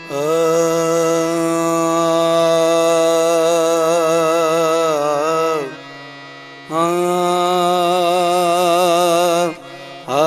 ಆ ಆ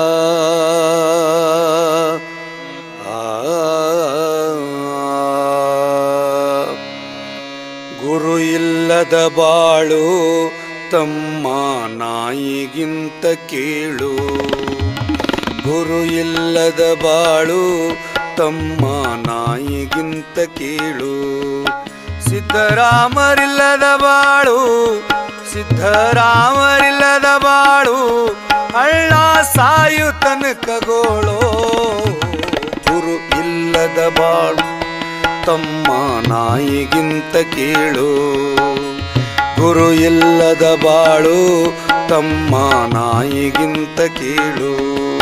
ಗುರು ಇಲ್ಲದ ಬಾಳು ತಮ್ಮ ನಾಯಿಗಿಂತ ಕೇಳು ಗುರು ಇಲ್ಲದ ಬಾಳು ತಮ್ಮ ನಾಯಿಗಿಂತ ಕೇಳು ಸಿದ್ದರಾಮರಿಲ್ಲದ ಬಾಳು ಸಿದ್ದರಾಮರಿಲ್ಲದ ಬಾಳು ಹಳ್ಳ ಸಾಯು ತನಕಗೋಳೋ ಗುರು ಇಲ್ಲದ ಬಾಳು ತಮ್ಮ ನಾಯಿಗಿಂತ ಕೇಳು ಗುರು ಇಲ್ಲದ ಬಾಳು ತಮ್ಮ ನಾಯಿಗಿಂತ ಕೇಳು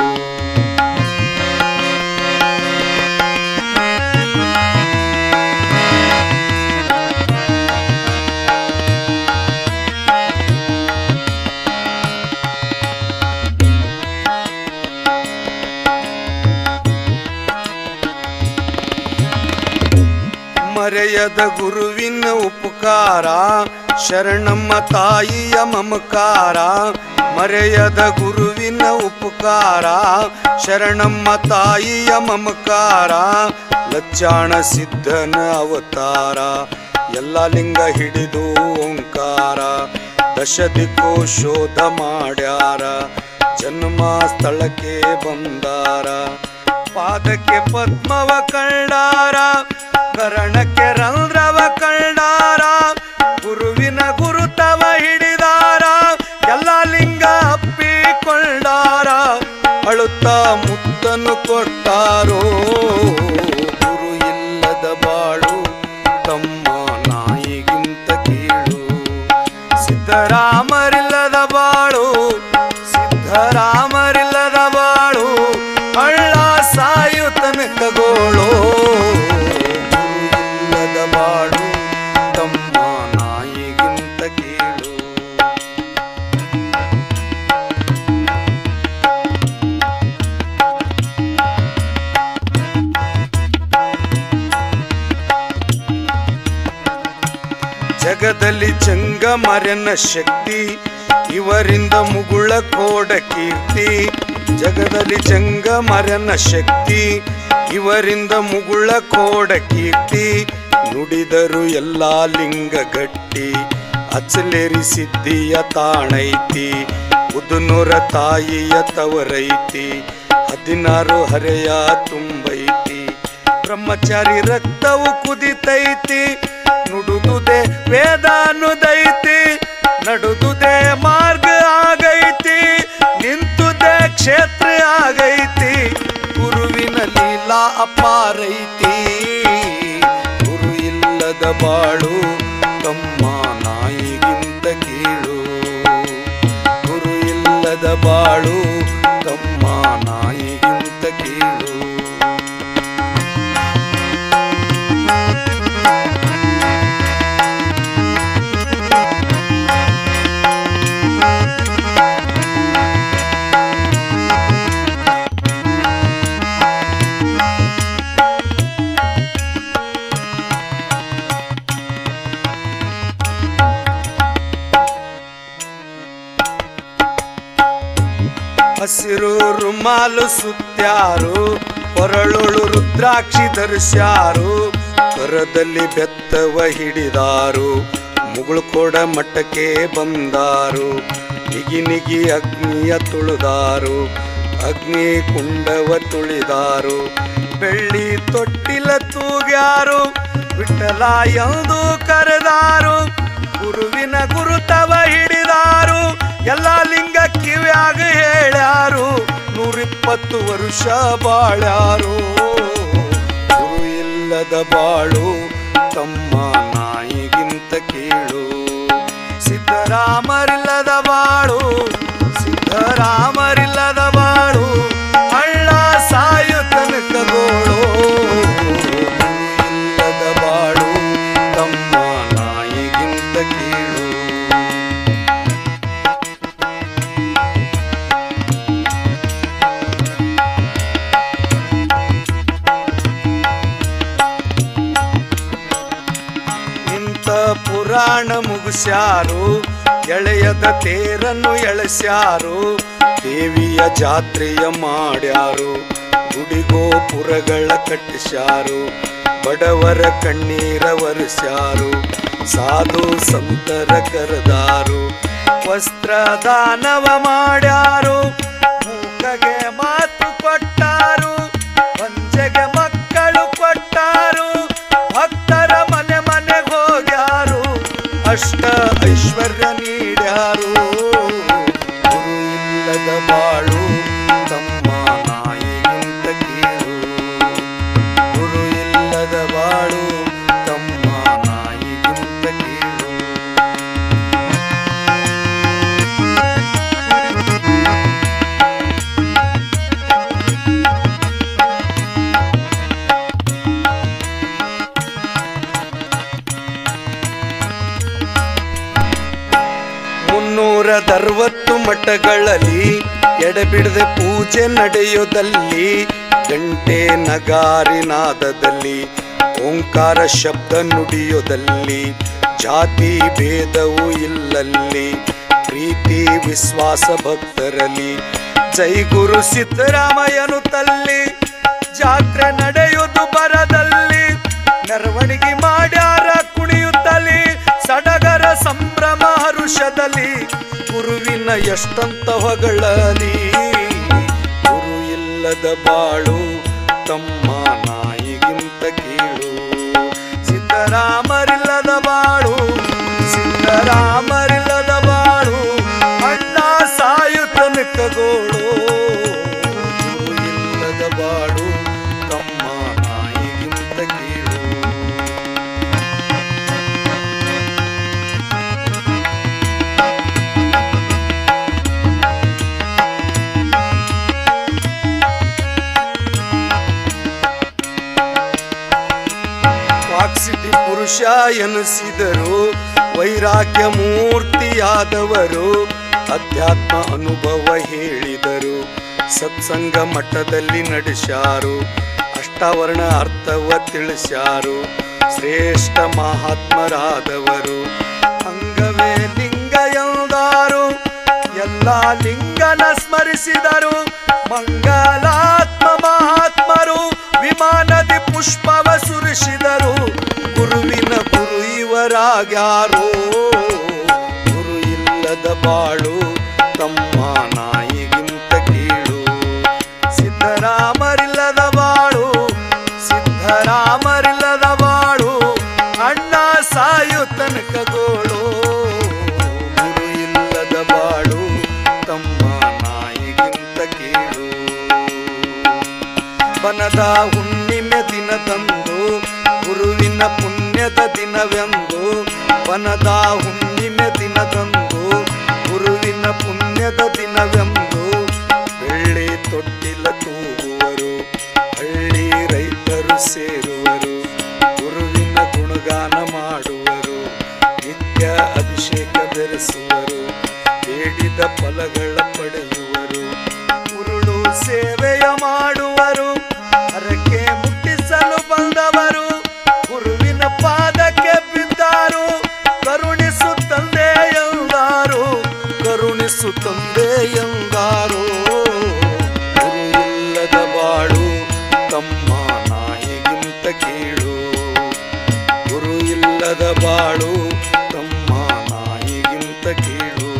ಮರೆಯದ ಗುರುವಿನ ಉಪಕಾರ ಶರಣಮ್ಮ ತಾಯಿಯ ಮಮಕಾರ ಮರೆಯದ ಗುರುವಿನ ಉಪಕಾರ ಶರಣಮ್ಮ ತಾಯಿಯ ಮಮಕಾರ ಲಚ್ಚಾಣ ಸಿದ್ಧನ ಅವತಾರ ಎಲ್ಲ ಲಿಂಗ ಹಿಡಿದು ಓಂಕಾರ ದಶ ದಿಕ್ಕು ಶೋಧ ಮಾಡ್ಯಾರ ಜನ್ಮ ಸ್ಥಳಕ್ಕೆ ಬಂದಾರ ಪಾದಕ್ಕೆ ಪದ್ಮವ ಕಂಡಾರ ಕರಣಕ್ಕೆ ರಂಧ್ರವ ಕಂಡಾರ ಗುರುವಿನ ಗುರುತವ ಹಿಡಿದಾರ ಎಲ್ಲ ಲಿಂಗ ಅಪ್ಪಿಕೊಂಡಾರ ಅಳುತ್ತಾ ಮುತ್ತನ್ನು ಕೊಟ್ಟಾರೋ ಗುರು ಇಲ್ಲದ ಬಾಳು ತಮ್ಮ ನಾಯಿಗಿಂತ ಕೀಳು ಸಿದ್ದರಾಮರಿಲ್ಲದ ಬಾಳು ಸಿದ್ದರಾಮರಿಲ್ಲದ ಬಾಳು ಹಳ್ಳ ಸಾಯು ತನಕಗೋಳು ಇಲ್ಲದ ಬಾಳು ತಮ್ಮ ನಾಯಿಗಿಂತ ಕೀಳು ಜಗದಲ್ಲಿ ಚಂಗಮರನ ಶಕ್ತಿ ಇವರಿಂದ ಮುಗುಳ ಕೋಡ ಕೀರ್ತಿ ಜಗದಲ್ಲಿ ಚಂಗಮರನ ಶಕ್ತಿ ಇವರಿಂದ ಮುಗುಳ ಕೋಡ ಕೀರ್ತಿ ನುಡಿದರು ಎಲ್ಲಾ ಲಿಂಗ ಗಟ್ಟಿ ಅಚಲೇರಿ ಸಿದ್ಧಿಯ ತಾಣೈತಿ ಉದುನೂರ ತಾಯಿಯ ತವರೈತಿ ಹದಿನಾರು ಹರೆಯ ತುಂಬೈತಿ ಬ್ರಹ್ಮಚಾರಿ ರಕ್ತವು ಕುದಿತೈತಿ ನುಡುದುದೆ ವೇದ ಅನ್ನುದೈತಿ ನಡುದುದೆ ಮಾರ್ಗ ಆಗೈತಿ ನಿಂತುದೆ ಕ್ಷೇತ್ರ ಆಗೈತಿ ಗುರುವಿನ ಲೀಲಾ ಅಪಾರೈತಿ ಗುರು ಇಲ್ಲದ ಬಾಳು ತಮ್ಮ ನಾಯಿಗಿಂತ ಕೀಳು ಗುರು ಇಲ್ಲದ ಬಾಳು ತಮ್ಮ ನಾಯಿಗಿಂತ ಕೀಳು ಹಸಿರು ರುಮಾಲು ಸುತ್ಯಾರು ಕೊರಳುಳು ರುದ್ರಾಕ್ಷಿ ಧರಿಸ್ಯಾರು ಕರದಲ್ಲಿ ಬೆತ್ತವ ಹಿಡಿದಾರು ಮುಗುಳು ಕೊಡ ಮಟ್ಟಕ್ಕೆ ಬಂದಾರು ನಿಗಿ ನಿಗಿ ಅಗ್ನಿಯ ತುಳಿದಾರು ಅಗ್ನಿ ಕುಂಡವ ತುಳಿದಾರು ಬೆಳ್ಳಿ ತೊಟ್ಟಿಲ ತೂಗ್ಯಾರು ವಿಠಲ ಎಂದು ಕರೆದಾರು ಗುರುವಿನ ಗುರುತವ ಹಿಡಿದಾರು ಎಲ್ಲ ಲಿಂಗ ಕಿವ್ಯಾಗ ಹೇಳ್ಯಾರು ನೂರಿಪ್ಪತ್ತು ವರ್ಷ ಬಾಳ್ಯಾರು ಗುರು ಇಲ್ಲದ ಬಾಳು ತಮ್ಮ ನಾಯಿಗಿಂತ ಕೀಳು ಸಿದ್ದರಾಮರಿಲ್ಲದ ಬಾಳು ಸಿದ್ದರಾಮರಿಲ್ಲದ ಬಾಳು ಹಳ್ಳ ಸಾಯು ತನಕಗೋಳು ಇಲ್ಲದ ಬಾಳು ತಮ್ಮ ನಾಯಿಗಿಂತ ಕೀಳು ಹಬ್ಸ್ಯಾರು ಎಳೆಯದ ತೇರನ್ನು ಎಳೆಸ್ಯಾರು ದೇವಿಯ ಜಾತ್ರೆಯ ಮಾಡ್ಯಾರು ಗುಡಿಗೋಪುರಗಳ ಕಟ್ಟಿಸ್ಯಾರು ಬಡವರ ಕಣ್ಣೀರ ಒರೆಸ್ಯಾರು ಸಾಧು ಸಂತರ ಕರೆದಾರು ವಸ್ತ್ರದಾನವ ಮಾಡ್ಯಾರು ಮೂಕಗೆ ಮಾತು ಕೊಟ್ಟಾರು ಪಂಚಗೆ ಮಕ್ಕಳು ಕೊಟ್ಟಾರು ಭಕ್ತರ ಮನೆ ಮನೆಗೆ ಹೋಗ್ಯಾರು ಅಷ್ಟ ಐಶ್ವರ್ಯ ನೀಡ್ಯಾರು ಗುರು ಇಲ್ಲದ ಬಾಳು ತಮ್ಮ ನಾಯಿಗಿಂತ ಕೀಳು ಗುರು ಇಲ್ಲದ ಬಾಳು ತಮ್ಮ ನಾಯಿಗಿಂತ ಕೀಳು ಮುನ್ನೂರದರವತ್ತು ಮಠಗಳಲ್ಲಿ ಎಡೆಬಿಡದೆ ಪೂಜೆ ನಡೆಯೋದಲ್ಲಿ ಗಂಟೆ ನಗಾರಿನಾದದಲ್ಲಿ ಓಂಕಾರ ಶಬ್ದ ನುಡಿಯೋದಲ್ಲಿ ಜಾತಿ ಭೇದವು ಇಲ್ಲಲ್ಲಿ ಪ್ರೀತಿ ವಿಶ್ವಾಸ ಭಕ್ತರಲ್ಲಿ ಜೈ ಗುರು ಸಿದ್ದರಾಮಯ್ಯನು ತಲ್ಲಿ ಜಾತ್ರೆ ನಡೆಯುವುದು ಬರದಲ್ಲಿ ಮೆರವಣಿಗೆ ಮಾಡ್ಯಾರ ಕುಣಿಯುತ್ತಲಿ ಸಡಗರ ಸಂಭ್ರಮ ಹರುಷದಲ್ಲಿ ಗುರುವಿನ ಎಷ್ಟಂತ ಹೊಗಳಲಿ ಗುರು ಇಲ್ಲದ ಬಾಳು ತಮ್ಮ ನಾಯಿಗಿಂತ ಕೀಳು ಸಿದ್ದರಾಮರಿಲ್ಲದ ಬಾಳು ಸಿದ್ದರಾಮರಿಲ್ಲದ ಬಾಳು ಅಣ್ಣ ಸಾಯು ತನಕಗೋಳು ಗುರು ಇಲ್ಲದ ಬಾಳು ತಮ್ಮ ನಾಯಿಗಿಂತ ಕೀಳು ವಾಕ್ಸಿಟಿ ಪುರುಷ ಎನಿಸಿದರು ವೈರಾಗ್ಯ ಮೂರ್ತಿಯಾದವರು ಅಧ್ಯಾತ್ಮ ಅನುಭವ ಹೇಳಿದರು ಸತ್ಸಂಗ ಮಠದಲ್ಲಿ ನಡೆಸ್ಯಾರು ಅಷ್ಟಾವರಣ ಅರ್ಥವ ತಿಳಿಸ್ಯಾರು ಶ್ರೇಷ್ಠ ಮಹಾತ್ಮರಾದವರು ಅಂಗವೇ ಲಿಂಗ ಎಂದಾರು ಎಲ್ಲ ಲಿಂಗನ ಸ್ಮರಿಸಿದರು ಮಂಗಲಾತ್ಮ ಮಹಾತ್ಮರು ವಿಮಾನದಿ ಪುಷ್ಪವ ಸುರಿಸಿದರು ಗುರುವಿನ ಗುರು ಇವರಾಗ್ಯಾರೋ ಗುರು ಇಲ್ಲದ ಬಾಳು ತಮ್ಮ ನಾಯಿಗಿಂತ ಕೀಳು ಸಿದ್ದರಾಮರಿಲ್ಲದ ಬಾಳು ಸಿದ್ದರಾಮರಿಲ್ಲದ ಬಾಳು ಅಣ್ಣ ಸಾಯು ತನಕಗೋಳು ಗುರು ಇಲ್ಲದ ಬಾಳು ತಮ್ಮ ನಾಯಿಗಿಂತ ಕೀಳು ಬನದ ಹುಣ್ಣಿಮೆ ದಿನದಂದು ಗುರುವಿನ ಪುಣ್ಯದ ದಿನವೆಂದು ಬನದ ಹುಣ್ಣಿಮೆ ದಿನದಂದು ಗುರುವಿನ ಪುಣ್ಯದ ದಿನವೆಂದು ಬೆಳ್ಳಿ ತೊಟ್ಟಿಲ ತೂಗುವರು ಹಳ್ಳಿ ರೈತರು ಸೇರುವರು ಗುರುವಿನ ಗುಣಗಾನ ಮಾಡುವರು ನಿತ್ಯ ಅಭಿಷೇಕ ಬೆರೆಸುವರು ಬೇಡಿದ ಫಲಗಳ ಪಡೆಯುವರು ಉರುಳು ಸೇವೆಯ ಮಾಡುವರು ಹರಕೆ ಮುಟ್ಟಿಸಲು ಬಂದವರು ಗುರುವಿನ ಪಾದಕ್ಕೆ ಬಿದ್ದಾರು ಕರುಣಿಸು ತಂದೆ ಎಂದಾರು ಕರುಣಿಸು ತಂದೆ ಎಂದಾರು ಗುರು ಇಲ್ಲದ ಬಾಳು ತಮ್ಮ ನಾಯಿಗಿಂತ ಕೀಳು ಗುರು ಇಲ್ಲದ ಬಾಳು ತಮ್ಮ ನಾಯಿಗಿಂತ ಕೀಳು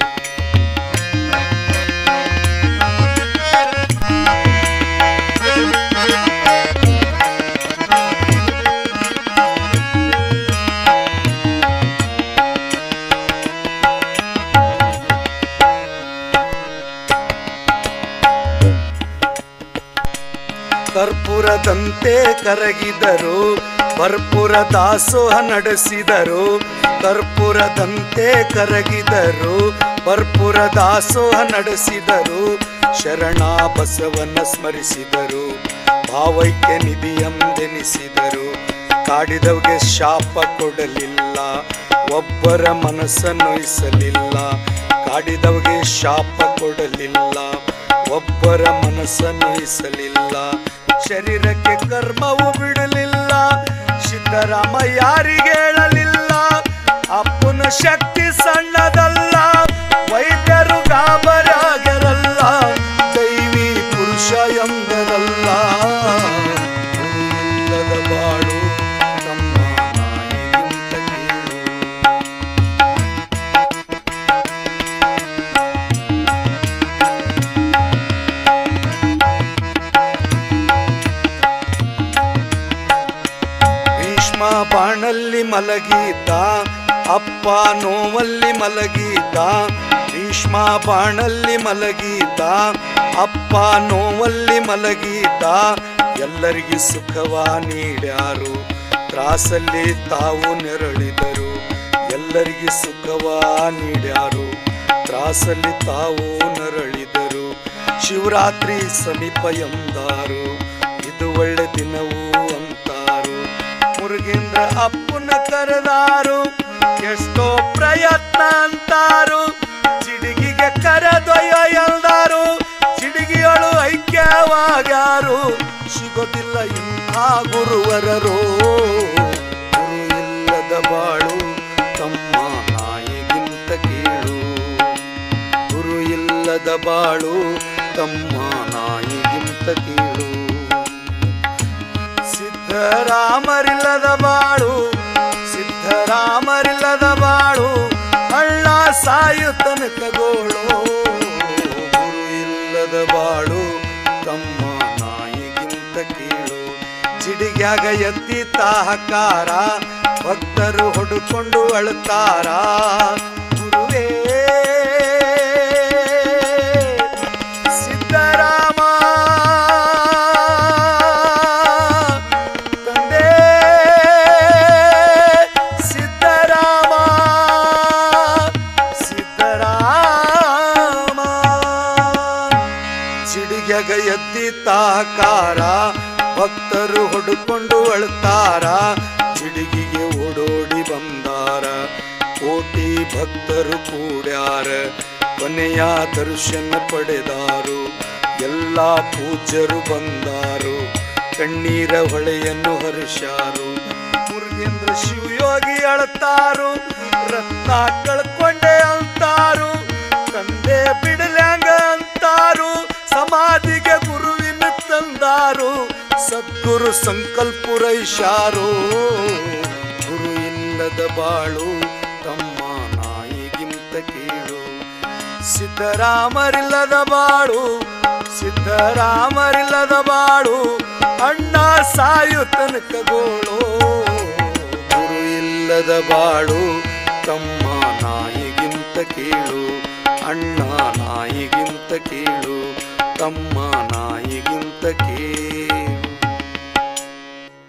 ಕರ್ಪೂರದಂತೆ ಕರಗಿದರು ಭರ್ಪುರ ದಾಸೋಹ ನಡೆಸಿದರು ಕರ್ಪೂರದಂತೆ ಕರಗಿದರು ಭರ್ಪುರ ದಾಸೋಹ ನಡೆಸಿದರು ಶರಣ ಬಸವನ ಸ್ಮರಿಸಿದರು ಭಾವೈಕ್ಯ ನಿಧಿಯಂದೆನಿಸಿದರು ಕಾಡಿದವಗೆ ಶಾಪ ಕೊಡಲಿಲ್ಲ ಒಬ್ಬರ ಮನಸ್ಸನ್ನೊಯಿಸಲಿಲ್ಲ ಕಾಡಿದವಗೆ ಶಾಪ ಕೊಡಲಿಲ್ಲ ಒಬ್ಬರ ಮನಸ್ಸನ್ನೊಯಿಸಲಿಲ್ಲ ಶರೀರಕ್ಕೆ ಕರ್ಮವು ಬಿಡಲಿಲ್ಲ ಸಿದ್ದರಾಮ ಯಾರಿಗೆ ಹೇಳಲಿಲ್ಲ ಅಪ್ಪನ ಶಕ್ತಿ ಸಣ್ಣದಲ್ಲ ವೈದ್ಯರು ಗಾಬರಾಗರಲ್ಲ ದೈವಿ ಪುರುಷ ಎಂದರಲ್ಲ ಇಲ್ಲದ ಬಾಳು ತಮ್ಮ ನಾಯಿಗಿಂತ ಕೀಳು ಭೀಷ್ಮ ಬಾಣಲ್ಲಿ ಮಲಗಿದ್ದ ಅಪ್ಪ ನೋವಲ್ಲಿ ಮಲಗಿದ್ದ ಭೀಷ್ಮ ಬಾಣಲ್ಲಿ ಮಲಗಿದ್ದ ಅಪ್ಪ ನೋವಲ್ಲಿ ಮಲಗಿದ್ದ ಎಲ್ಲರಿಗೆ ಸುಖವ ನೀಡ್ಯಾರು ತ್ರಾಸಲ್ಲಿ ತಾವು ನೆರಳಿದರು ಎಲ್ಲರಿಗೆ ಸುಖವ ನೀಡ್ಯಾರು ತ್ರಾಸಲ್ಲಿ ತಾವು ನರಳಿದರು ಶಿವರಾತ್ರಿ ಸಮೀಪ ಎಂದಾರು ಇದು ಒಳ್ಳೆ ದಿನವೂ ಅಂತಾರು ಮುರುಗೇಂದ್ರ ಅಪ್ಪನ ಕರೆದಾರು ಎಷ್ಟೋ ಪ್ರಯತ್ನ ಅಂತಾರು ಚಿಡಿಗಿಗೆ ಕರೆದೊಯ್ಯ ಎಂದಾರು ಚಿಡಿಗಿಯಳು ಐಕ್ಯವಾಗ್ಯಾರು ಸಿಗೋದಿಲ್ಲ ಇಂಥ ಗುರುವರರು ಗುರು ಇಲ್ಲದ ಬಾಳು ತಮ್ಮ ನಾಯಿಗಿಂತ ಕೀಳು ಗುರು ಇಲ್ಲದ ಬಾಳು ತಮ್ಮ ನಾಯಿಗಿಂತ ಕೀಳು ಸಿದ್ಧರಾಮರಿಲ್ಲದ ಬಾಳು ಸಿದ್ಧರಾಮರಿಲ್ಲದ ಬಾಳು ಹಳ್ಳ ಸಾಯು ತನಕಗೋಳು ಗುರು ಇಲ್ಲದ ಬಾಳು ತಮ್ಮ ನಾಯಿಗಿಂತ ಕೀಳು ಚಿಡಿಗ್ಯಾಗ ಎತ್ತಿ ತಾಹಕಾರ ಭಕ್ತರು ಹೊಡುಕೊಂಡು ಅಳುತ್ತಾರ ಗುರುವೇ ಸಿದ್ದರಾಮ ತಂದೆ ಸಿದ್ದರಾಮ ಸಿದ್ದರಾಮ ಚಿಡಿಗೆಗ ಎದ್ದಿ ತಾಕಾರ ಭಕ್ತರು ಹೊಡುಕೊಂಡು ಅಳ್ತಾರ ಚಿಡಿಗಿಗೆ ಓಡೋಡಿ ಬಂದಾರ ಕೋಟಿ ಭಕ್ತರು ಕೂಡ್ಯಾರ ಕೊನೆಯ ದರ್ಶನ ಪಡೆದಾರು ಎಲ್ಲ ಪೂಜ್ಯರು ಬಂದಾರು ಕಣ್ಣೀರ ಹೊಳೆಯನ್ನು ಹರಿಶಾರು ಮುರುಗೇಂದ್ರ ಶಿವಯೋಗಿ ಅಳ್ತಾರು ರತ್ನ ಕಳ್ಕೊಂಡೆ ಅಂತಾರು ತಂದೆ ಬಿಡಲ್ಯಾಂಗ ಅಂತಾರು ಸಮಾಧಿಗೆ ಗುರುವಿನ ತಂದಾರು ಸದ್ಗುರು ಸಂಕಲ್ಪ ಪೂರೈಶಾರು ಗುರು ಇಲ್ಲದ ಬಾಳು ತಮ್ಮ ನಾಯಿಗಿಂತ ಕೀಳು ಸಿದ್ದರಾಮರಿಲ್ಲದ ಬಾಳು ಸಿದ್ದರಾಮರಿಲ್ಲದ ಬಾಳು ಅಣ್ಣ ಸಾಯು ತನಕಗೋಳು ಗುರು ಇಲ್ಲದ ಬಾಳು ತಮ್ಮ ನಾಯಿಗಿಂತ ಕೀಳು ಅಣ್ಣ ನಾಯಿಗಿಂತ ಕೀಳು ತಮ್ಮ ನಾಯಿಗಿಂತ ಕೀಳು